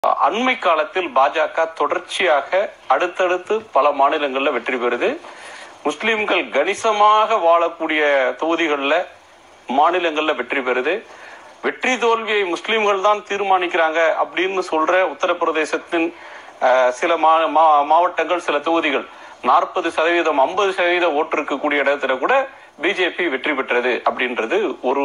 அண்மை காலத்தில் பாஜக தொடர்ச்சியாக அடுத்தடுத்து பல மாநிலங்கள்ல வெற்றி பெறுது முஸ்லிம்கள் கணிசமாக வாழக்கூடிய தொகுதிகளில் மாநிலங்கள்ல வெற்றி பெறுது வெற்றி தோல்வியை முஸ்லிம்கள் தான் தீர்மானிக்கிறாங்க அப்படின்னு சொல்ற உத்தரப்பிரதேசத்தின் அஹ், சில மா- மா- மாவட்டங்கள் சில தொகுதிகள் நாற்பது சதவீதம் ஐம்பது சதவீத ஓட்டு இருக்கக்கூடிய இடத்துல கூட பிஜேபி வெற்றி பெற்றது அப்படின்றது ஒரு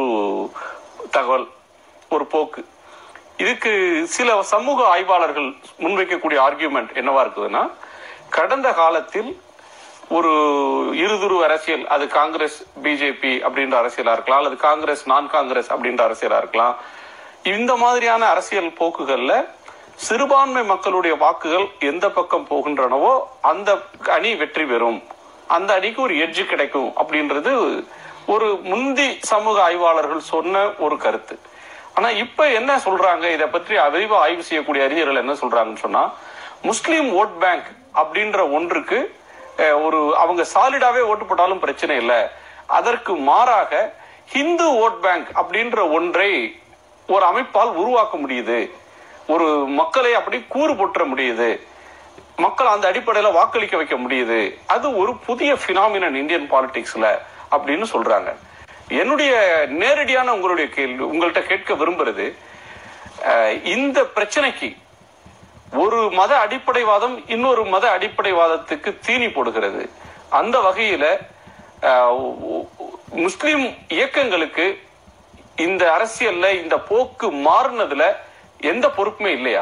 தகவல் ஒரு போக்கு இதுக்கு சில சமூக ஆய்வாளர்கள் முன்வைக்கக்கூடிய ஆர்கியூமெண்ட் என்னவா இருக்குதுன்னா கடந்த காலத்தில் ஒரு இருதுரு அரசியல் அது காங்கிரஸ் பிஜேபி அப்படின்ற அரசியலா இருக்கலாம் அல்லது காங்கிரஸ் நான் காங்கிரஸ் அப்படின்ற அரசியலா இருக்கலாம் இந்த மாதிரியான அரசியல் போக்குகள்ல சிறுபான்மை மக்களுடைய வாக்குகள் எந்த பக்கம் போகின்றனவோ அந்த அணி வெற்றி பெறும் அந்த அணிக்கு ஒரு எட்ஜ் கிடைக்கும் அப்படின்றது ஒரு முந்தி சமூக ஆய்வாளர்கள் சொன்ன ஒரு கருத்து ஆனா இப்ப என்ன சொல்றாங்க இதை பற்றி விரிவா ஆய்வு செய்யக்கூடிய அறிஞர்கள் என்ன சொல்றாங்கன்னு சொன்னா முஸ்லீம் ஓட் பேங்க் அப்படின்ற ஒன்றுக்கு அஹ், ஒரு அவங்க சாலிடாவே ஓட்டு போட்டாலும் பிரச்சனை இல்லை அதற்கு மாறாக ஹிந்து ஓட் பேங்க் அப்படின்ற ஒன்றை ஒரு அமைப்பால் உருவாக்க முடியுது ஒரு மக்களை அப்படி கூறு போற்ற முடியுது மக்கள் அந்த அடிப்படையில வாக்களிக்க வைக்க முடியுது அது ஒரு புதிய பினாமினன் இந்தியன் பாலிடிக்ஸ்ல அப்படின்னு சொல்றாங்க என்னுடைய நேரடியான உங்களுடைய கேள்வி உங்கள்கிட்ட கேட்க விரும்புறது அஹ், இந்த பிரச்சனைக்கு ஒரு மத அடிப்படைவாதம் இன்னொரு மத அடிப்படைவாதத்துக்கு தீனி போடுகிறது அந்த வகையில அஹ், முஸ்லிம் இயக்கங்களுக்கு இந்த அரசியல்ல இந்த போக்கு மாறினதுல எந்த பொறுப்புமே இல்லையா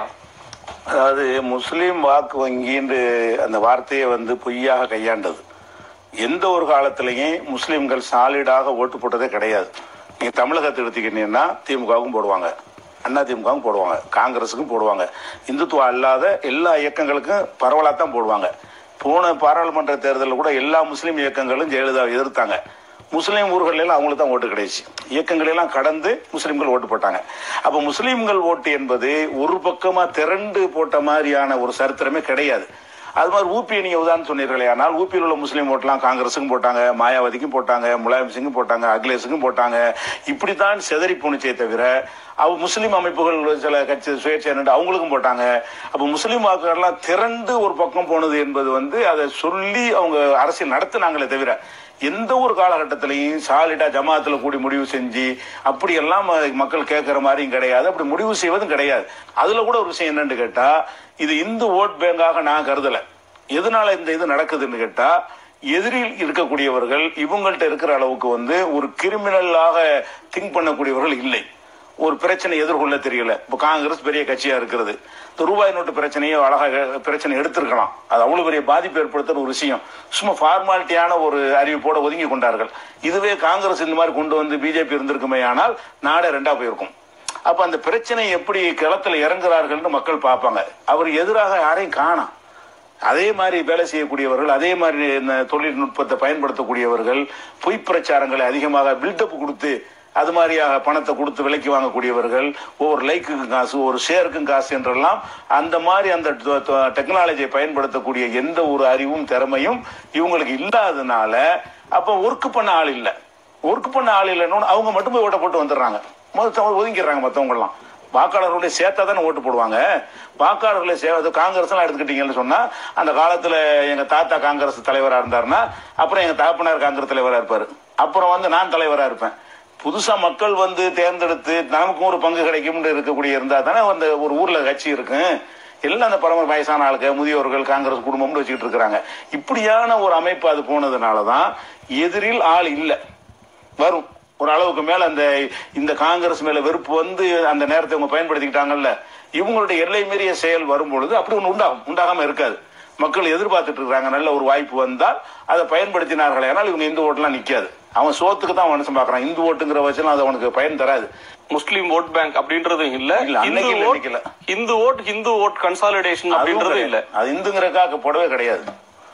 அதாவது முஸ்லீம் வாக்கு வங்கின்னு அந்த வார்த்தையை வந்து பொய்யாக கையாண்டது எந்த ஒரு காலத்திலையும் முஸ்லீம்கள் சாலிடாக ஓட்டு போட்டதே கிடையாது நீங்க தமிழகத்தை எடுத்துக்கிட்டீங்கன்னா திமுகவுக்கும் போடுவாங்க அண்ணா திமுகவும் போடுவாங்க காங்கிரஸுக்கும் போடுவாங்க இந்துத்துவா அல்லாத எல்லா இயக்கங்களுக்கும் பரவலாக தான் போடுவாங்க போன பாராளுமன்ற தேர்தலில் கூட எல்லா முஸ்லீம் இயக்கங்களும் ஜெயலலிதாவை எதிர்த்தாங்க முஸ்லீம் ஊர்கள் எல்லாம் அவங்களுக்கு தான் ஓட்டு கிடைச்சு இயக்கங்கள் எல்லாம் கடந்து முஸ்லீம்கள் ஓட்டு போட்டாங்க அப்ப முஸ்லீம்கள் ஓட்டு என்பது ஒரு பக்கமா திரண்டு போட்ட மாதிரியான ஒரு சரித்திரமே கிடையாது அது மாதிரி ஊபியை நீங்க உதாரணம் சொன்னீர்களே ஆனால் ஊபியில் உள்ள முஸ்லீம் ஓட்டெல்லாம் காங்கிரஸுக்கும் போட்டாங்க மாயாவதிக்கும் போட்டாங்க முலாயம் சிங்கும் போட்டாங்க அகிலேஷுக்கும் போட்டாங்க இப்படித்தான் செதறி போணுச்சே தவிர அவ முஸ்லீம் அமைப்புகள் சில கட்சி சுயேட்சை நின்று அவங்களுக்கும் போட்டாங்க அப்ப முஸ்லீம் வாக்குகள்லாம் திரண்டு ஒரு பக்கம் போனது என்பது வந்து அதை சொல்லி அவங்க அரசியல் நடத்துனாங்களே தவிர எந்த ஒரு காலகட்டத்திலையும் சாலிடா ஜமாத்துல கூடி முடிவு செஞ்சு அப்படியெல்லாம் ம- மக்கள் கேட்கிற மாதிரியும் கிடையாது அப்படி முடிவு செய்வதும் கிடையாது அதுல கூட ஒரு விஷயம் என்னன்னு கேட்டா இது இந்து ஓட் பேங்காக நான் கருதல எதனால இந்த இது நடக்குதுன்னு கேட்டா எதிரில் இருக்கக்கூடியவர்கள் இவங்கள்ட்ட இருக்கிற அளவுக்கு வந்து ஒரு கிரிமினலாக திங்க் பண்ணக்கூடியவர்கள் இல்லை ஒரு பிரச்சனை எதிர்கொள்ள தெரியல இப்ப காங்கிரஸ் பெரிய கட்சியா இருக்கிறது இந்த ரூபாய் நோட்டு பிரச்சனையை அழகாக பிரச்சனை எடுத்திருக்கலாம் அது அவ்வளவு பெரிய பாதிப்பு ஏற்படுத்துற ஒரு விஷயம் சும்மா ஃபார்மாலிட்டியான ஒரு அறிவிப்போட ஒதுங்கி கொண்டார்கள் இதுவே காங்கிரஸ் இந்த மாதிரி கொண்டு வந்து பிஜேபி இருந்திருக்குமே ஆனால் நாடே ரெண்டா போயிருக்கும் அப்ப அந்த பிரச்சனை எப்படி களத்துல இறங்குறார்கள்னு மக்கள் பார்ப்பாங்க அவர் எதிராக யாரையும் காணாம் அதே மாதிரி வேலை செய்யக்கூடியவர்கள் அதே மாதிரி இந்த தொழில்நுட்பத்தை பயன்படுத்தக்கூடியவர்கள் பொய் பிரச்சாரங்களை அதிகமாக பில்டப் கொடுத்து அது மாதிரியாக பணத்தை கொடுத்து விலைக்கு வாங்கக்கூடியவர்கள் ஒவ்வொரு லைக்குக்கும் காசு ஒரு ஷேருக்கும் காசு என்றெல்லாம் அந்த மாதிரி அந்த டெக்னாலஜியை பயன்படுத்தக்கூடிய எந்த ஒரு அறிவும் திறமையும் இவங்களுக்கு இல்லாதனால அப்ப ஒர்க் பண்ண ஆள் இல்லை ஒர்க் பண்ண ஆள் இல்லைன்னு அவங்க மட்டும் போய் ஓட்ட போட்டு வந்துடுறாங்க மொத்தம் ஒதுங்கிடுறாங்க மற்றவங்க எல்லாம் வாக்காளர்களுடைய சேர்த்தா தானே ஓட்டு போடுவாங்க வாக்காளர்களை சே அது காங்கிரஸ் எல்லாம் எடுத்துக்கிட்டீங்கன்னு சொன்னா அந்த காலத்துல எங்க தாத்தா காங்கிரஸ் தலைவரா இருந்தாருன்னா அப்புறம் எங்க தகப்பனார் காங்கிரஸ் தலைவரா இருப்பாரு அப்புறம் வந்து நான் தலைவரா இருப்பேன் புதுசா மக்கள் வந்து தேர்ந்தெடுத்து நமக்கும் ஒரு பங்கு கிடைக்கும்னு இருக்கக்கூடிய இருந்தா தானே அந்த ஒரு ஊர்ல கட்சி இருக்கும் எல்லாம் அந்த பரம வயசான ஆளுங்க முதியோர்கள் காங்கிரஸ் குடும்பம்னு வச்சுக்கிட்டு இருக்கிறாங்க இப்படியான ஒரு அமைப்பு அது போனதுனாலதான் எதிரில் ஆள் இல்லை வரும் ஒரு அளவுக்கு மேல அந்த இந்த காங்கிரஸ் மேல வெறுப்பு வந்து அந்த நேரத்தை இவங்க பயன்படுத்திக்கிட்டாங்கல்ல இவங்களுடைய எல்லை மீறிய செயல் வரும் பொழுது அப்படி ஒண்ணு உண்டாகும் உண்டாகாம இருக்காது மக்கள் எதிர்பார்த்துட்டு இருக்காங்க நல்ல ஒரு வாய்ப்பு வந்தால் அதை பயன்படுத்தினார்களே ஆனால் இவங்க இந்து ஓட்டுலாம் நிக்காது அவன் சோத்துக்கு தான் மனுஷன் பாக்குறான் இந்து ஓட்டுங்கிற வச்சுலாம் அது அவனுக்கு பயன் தராது முஸ்லீம் ஓட் பேங்க் அப்படின்றதும் இல்ல இல்ல, இந்து அன்னைக்கு இல்ல, ஓட் இன்னைக்கு இல்ல. Hindu vote Hindu vote consolidation அதுவும் அப்படின்றதும் இல்ல கிடையாது. அது இந்துங்கிறக்காக போடவே கிடையாது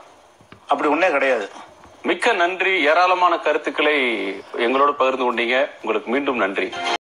அப்படி ஒன்னே கிடையாது மிக்க நன்றி ஏராளமான கருத்துக்களை எங்களோட பகிர்ந்து கொண்டீங்க உங்களுக்கு மீண்டும் நன்றி